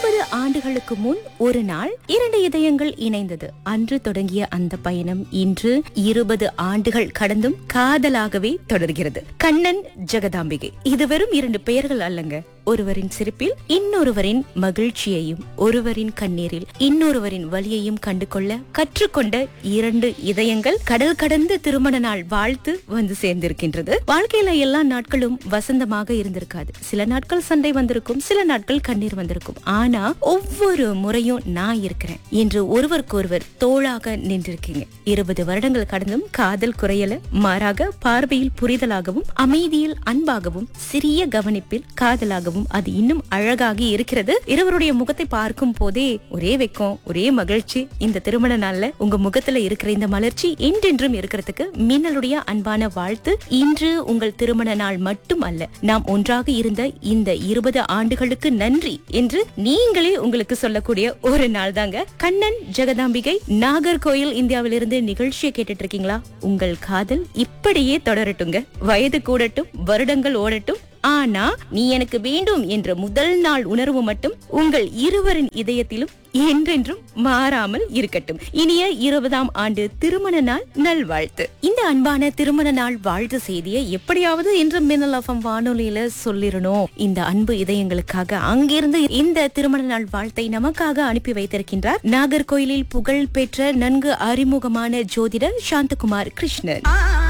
இருபது ஆண்டுகளுக்கு முன் ஒரு நாள் இரண்டு இதயங்கள் இணைந்தது அன்று தொடங்கிய அந்த பயணம் இன்று இருபது ஆண்டுகள் கடந்தும் காதலாகவே தொடர்கிறது கண்ணன் ஜெகதாம்பிகை இது வெறும் இரண்டு பெயர்கள் அல்லங்க ஒருவரின் சிரிப்பில் இன்னொருவரின் மகிழ்ச்சியையும் ஒருவரின் கண்ணீரில் இன்னொருவரின் வலியையும் கண்டு கொள்ள கற்றுக்கொண்ட இரண்டு இதயங்கள் கடல் கடந்து திருமண நாள் வாழ்த்து வந்து சேர்ந்திருக்கின்றது வாழ்க்கையில எல்லா நாட்களும் வசந்தமாக இருந்திருக்காது சில நாட்கள் சண்டை வந்திருக்கும் சில நாட்கள் கண்ணீர் வந்திருக்கும் ஆனா ஒவ்வொரு முறையும் நான் இருக்கிறேன் என்று ஒருவருக்கொருவர் தோளாக நின்றிருக்கீங்க இருபது வருடங்கள் கடந்தும் காதல் குறையல மாறாக பார்வையில் புரிதலாகவும் அமைதியில் அன்பாகவும் சிறிய கவனிப்பில் காதலாகவும் அது இன்னும் அழகாகி இருக்கிறது இருவருடைய முகத்தை பார்க்கும் போதே ஒரே வெக்கம் ஒரே மகிழ்ச்சி இந்த திருமண நாள்ல உங்க முகத்துல இருக்கிற இந்த மலர்ச்சி என்றென்றும் இருக்கிறதுக்கு மின்னலுடைய அன்பான வாழ்த்து இன்று உங்கள் திருமண நாள் மட்டும் அல்ல நாம் ஒன்றாக இருந்த இந்த இருபது ஆண்டுகளுக்கு நன்றி என்று நீங்களே உங்களுக்கு சொல்லக்கூடிய ஒரு நாள் தாங்க கண்ணன் ஜெகதாம்பிகை நாகர்கோயில் இந்தியாவிலிருந்து நிகழ்ச்சியை கேட்டுட்டு இருக்கீங்களா உங்கள் காதல் இப்படியே தொடரட்டுங்க வயது கூடட்டும் வருடங்கள் ஓடட்டும் ஆனா நீ எனக்கு வேண்டும் என்ற முதல் நாள் உணர்வு மட்டும் உங்கள் இருவரின் இதயத்திலும் என்றென்றும் மாறாமல் இருக்கட்டும் இனிய இருபதாம் ஆண்டு திருமண நாள் நல்வாழ்த்து இந்த அன்பான திருமண நாள் வாழ்த்து செய்தியை எப்படியாவது இன்று மின்னல் எஃப்எம் வானொலியில சொல்லிடணும் இந்த அன்பு இதயங்களுக்காக அங்கிருந்து இந்த திருமண நாள் வாழ்த்தை நமக்காக அனுப்பி வைத்திருக்கின்றார் நாகர்கோயிலில் புகழ் பெற்ற நன்கு அறிமுகமான ஜோதிடர் சாந்தகுமார் கிருஷ்ணன்